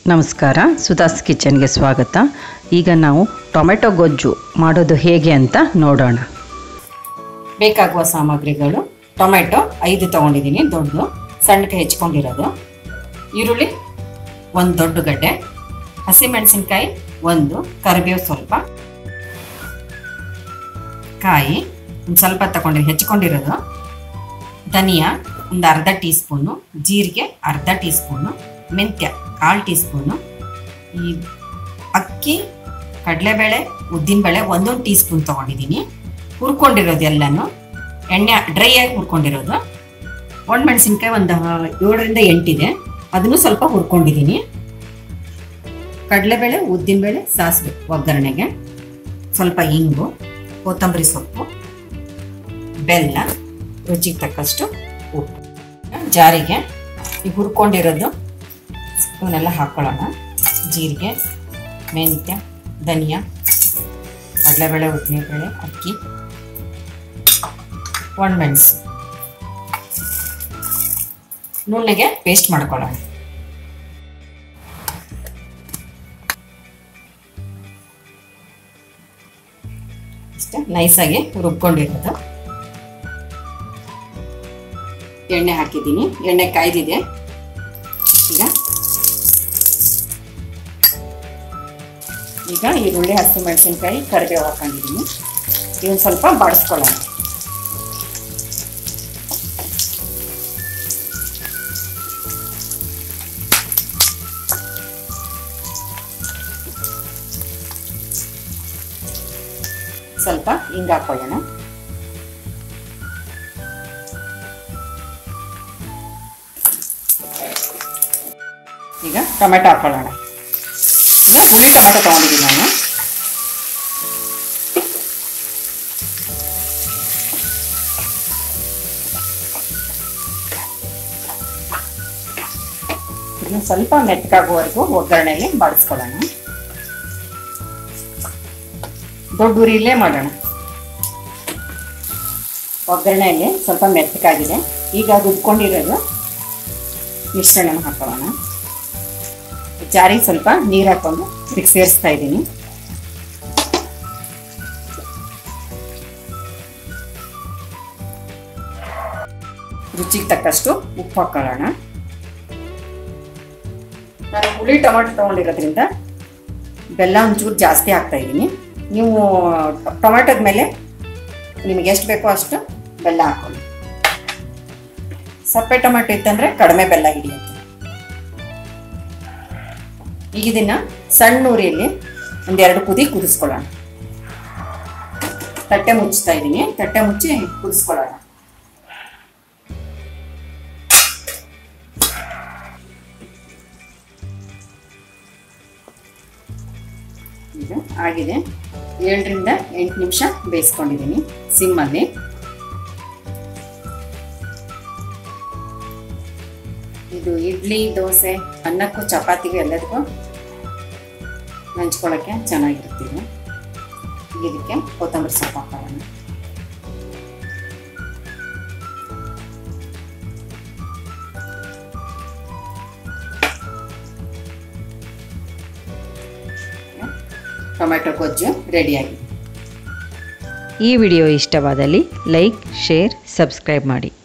ನಮಸ್ಕಾರ ಸುಧಾಸ್ ಕಿಚನ್ಗೆ ಸ್ವಾಗತ ಈಗ ನಾವು ಟೊಮೆಟೊ ಗೊಜ್ಜು ಮಾಡೋದು ಹೇಗೆ ಅಂತ ನೋಡೋಣ ಬೇಕಾಗುವ ಸಾಮಗ್ರಿಗಳು ಟೊಮೆಟೊ ಐದು ತೊಗೊಂಡಿದ್ದೀನಿ ದೊಡ್ಡದು ಸಣ್ಣಕ್ಕೆ ಹೆಚ್ಕೊಂಡಿರೋದು ಈರುಳ್ಳಿ ಒಂದು ದೊಡ್ಡ ಗಡ್ಡೆ ಹಸಿಮೆಣಸಿನ್ಕಾಯಿ ಒಂದು ಕರಿಬೇವು ಸ್ವಲ್ಪ ಕಾಯಿ ಒಂದು ಸ್ವಲ್ಪ ತಗೊಂಡು ಹೆಚ್ಕೊಂಡಿರೋದು ಧನಿಯಾ ಒಂದು ಅರ್ಧ ಟೀ ಸ್ಪೂನು ಜೀರಿಗೆ ಅರ್ಧ ಟೀ ಸ್ಪೂನು ಮೆಂತ್ಯ ಕಾಲು ಟೀ ಸ್ಪೂನು ಈ ಅಕ್ಕಿ ಕಡಲೆಬೇಳೆ ಉದ್ದಿನಬೇಳೆ ಒಂದೊಂದು ಟೀ ಸ್ಪೂನ್ ತೊಗೊಂಡಿದ್ದೀನಿ ಹುರ್ಕೊಂಡಿರೋದು ಎಲ್ಲನೂ ಎಣ್ಣೆ ಡ್ರೈ ಆಗಿ ಹುರ್ಕೊಂಡಿರೋದು ಒಣಮೆಣಸಿನ್ಕಾಯಿ ಒಂದು ಏಳರಿಂದ ಎಂಟಿದೆ ಅದನ್ನು ಸ್ವಲ್ಪ ಹುರ್ಕೊಂಡಿದ್ದೀನಿ ಕಡಲೆಬೇಳೆ ಉದ್ದಿನಬೇಳೆ ಸಾಸಿವೆ ಒಗ್ಗರಣೆಗೆ ಸ್ವಲ್ಪ ಇಂಗು ಕೊತ್ತಂಬರಿ ಸೊಪ್ಪು ಬೆಲ್ಲ ರುಚಿಗೆ ತಕ್ಕಷ್ಟು ಉಪ್ಪು ಜಾರಿಗೆ ಈ ಹುರ್ಕೊಂಡಿರೋದು ಇವನ್ನೆಲ್ಲ ಹಾಕ್ಕೊಳ್ಳೋಣ ಜೀರಿಗೆ ಮೆಂತ್ಯ ಧನಿಯಾ ಕಡಲೆಬೇಳೆ ಉದ್ದಿನಬೇಳೆ ಅಕ್ಕಿ ಒಣಮೆಣಸು ನುಣ್ಣಗೆ ಪೇಸ್ಟ್ ಮಾಡ್ಕೊಳ್ಳೋಣ ಅಷ್ಟೇ ನೈಸಾಗಿ ರುಬ್ಕೊಂಡಿರೋದು ಎಣ್ಣೆ ಹಾಕಿದ್ದೀನಿ ಎಣ್ಣೆ ಕಾಯ್ದಿದೆ ಈಗ ಈಗ ಈರುಳ್ಳಿ ಹಸಿಮೆಣಸಿನ್ಕಾಯಿ ಕರಿಬೇವು ಹಾಕೊಂಡಿದ್ದೀನಿ ಇವನು ಸ್ವಲ್ಪ ಬಾಡಿಸ್ಕೊಳ್ಳೋಣ ಸ್ವಲ್ಪ ಹಿಂಗೆ ಹಾಕೊಳ್ಳೋಣ ಈಗ ಟೊಮೆಟೊ ಹಾಕೊಳ್ಳೋಣ ಈಗ ಹುಳಿ ಟೊಮೆಟೊ ತೊಗೊಂಡಿದ್ದೀನಿ ನಾನು ಇದನ್ನ ಸ್ವಲ್ಪ ಮೆತ್ತಗಾಗುವವರೆಗೂ ಒಗ್ಗರಣೆಯಲ್ಲಿ ಬಾಡಿಸ್ಕೊಳ್ಳೋಣ ದೊಡ್ಡ ಉರಿಲೇ ಮಾಡೋಣ ಒಗ್ಗರಣೆಯಲ್ಲಿ ಸ್ವಲ್ಪ ಮೆತ್ತಗಾಗಿದೆ ಈಗ ರುಬ್ಕೊಂಡಿರೋದು ಮಿಶ್ರಣ ಹಾಕೊಳ್ಳೋಣ ಜಾರಿಗೆ ಸ್ವಲ್ಪ ನೀರು ಹಾಕೊಂಡು ಇದಕ್ಕೆ ಸೇರಿಸ್ತಾ ಇದ್ದೀನಿ ರುಚಿಗೆ ತಕ್ಕಷ್ಟು ಉಪ್ಪು ಹಾಕೊಳ್ಳೋಣ ನಾನು ಹುಳಿ ಟೊಮೆಟೊ ತೊಗೊಂಡಿರೋದ್ರಿಂದ ಬೆಲ್ಲ ಒಂಚೂರು ಜಾಸ್ತಿ ಹಾಕ್ತಾ ಇದ್ದೀನಿ ನೀವು ಟೊಮೆಟೊದ ಮೇಲೆ ನಿಮಗೆ ಎಷ್ಟು ಬೇಕೋ ಅಷ್ಟು ಬೆಲ್ಲ ಹಾಕೊಳ್ಳಿ ಸಪ್ಪೆ ಟೊಮೆಟೊ ಇತ್ತಂದರೆ ಕಡಿಮೆ ಬೆಲ್ಲ ಹಿಡಿಯುತ್ತೆ ಈಗ ಇದನ್ನ ಸಣ್ಣ ಉರಿಯಲ್ಲಿ ಒಂದೆರಡು ಕುದಿ ಕುದಿಸ್ಕೊಳ್ಳೋಣ ತಟ್ಟೆ ಮುಚ್ತಾ ಇದ್ದೀನಿ ತಟ್ಟೆ ಮುಚ್ಚಿ ಕುದಿಸ್ಕೊಳ್ಳೋಣ ಈಗ ಆಗಿದೆ ಏಳರಿಂದ ಎಂಟು ನಿಮಿಷ ಬೇಯಿಸ್ಕೊಂಡಿದ್ದೀನಿ ಸಿಮ್ಮಲ್ಲಿ ಇದು ಇಡ್ಲಿ ದೋಸೆ ಅನ್ನಕ್ಕೂ ಚಪಾತಿಗೂ ಎಲ್ಲದಕ್ಕೂ ನಂಚ್ಕೊಳ್ಳೋಕ್ಕೆ ಚೆನ್ನಾಗಿರ್ತೀವಿ ಇದಕ್ಕೆ ಕೊತ್ತಂಬರಿ ಸೊಪ್ಪು ಹಾಕೋಣ ಟೊಮೆಟೊ ಗೊಜ್ಜು ರೆಡಿಯಾಗಿದೆ ಈ ವಿಡಿಯೋ ಇಷ್ಟವಾದಲ್ಲಿ ಲೈಕ್ ಶೇರ್ ಸಬ್ಸ್ಕ್ರೈಬ್ ಮಾಡಿ